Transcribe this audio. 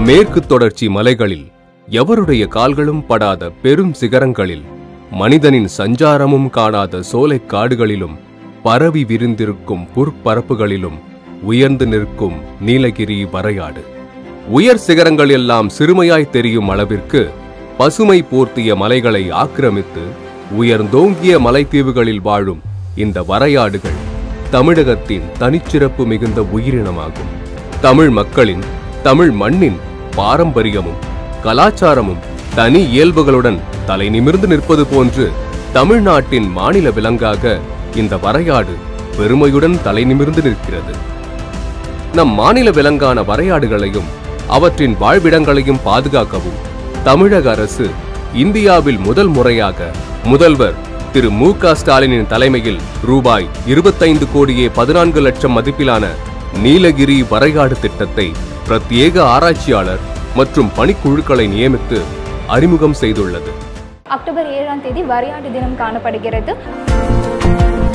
மேற்கு தொடர்ச்சி மலைகளில் எவருடைய கால்களும் படாத பெரும் சிகரங்களில் மனிதனின் சஞ்சாரமும் காணாத சோலைக் காடுகளிலும் பரவி விரிந்திருக்கும் புற்பரப்புகளிலும் உயர்ந்து நிற்கும் நீலகிரி வரையாடு உயர் சிகரங்கள் எல்லாம் சிறுமையாய் தெரியும் அளவிற்கு பசுமை போர்த்திய மலைகளை ஆக்கிரமித்து உயர்ந்தோங்கிய மலைத்தீவுகளில் வாழும் இந்த வரையாடுகள் தமிழகத்தின் தனிச்சிறப்பு மிகுந்த உயிரினமாகும் தமிழ் மக்களின் தமிழ் மண்ணின் பாரம்பரியமும் கலாச்சாரமும் தனி இயல்புகளுடன் தலை நிமிர்ந்து நிற்பது போன்று தமிழ்நாட்டின் மாநில விலங்காக இந்த வரையாடு பெருமையுடன் தலை நிமிர்ந்து நிற்கிறது நம் மாநில விலங்கான வரையாடுகளையும் அவற்றின் வாழ்விடங்களையும் பாதுகாக்கவும் தமிழக அரசு இந்தியாவில் முதல் முறையாக முதல்வர் திரு மு க ஸ்டாலினின் தலைமையில் ரூபாய் இருபத்தைந்து கோடியே பதினான்கு லட்சம் மதிப்பிலான நீலகிரி வரையாடு திட்டத்தை பிரத்யேக ஆராய்ச்சியாளர் மற்றும் பணிக்குழுக்களை நியமித்து அறிமுகம் செய்துள்ளது அக்டோபர் ஏழாம் தேதி வரையாட்டு தினம் காணப்படுகிறது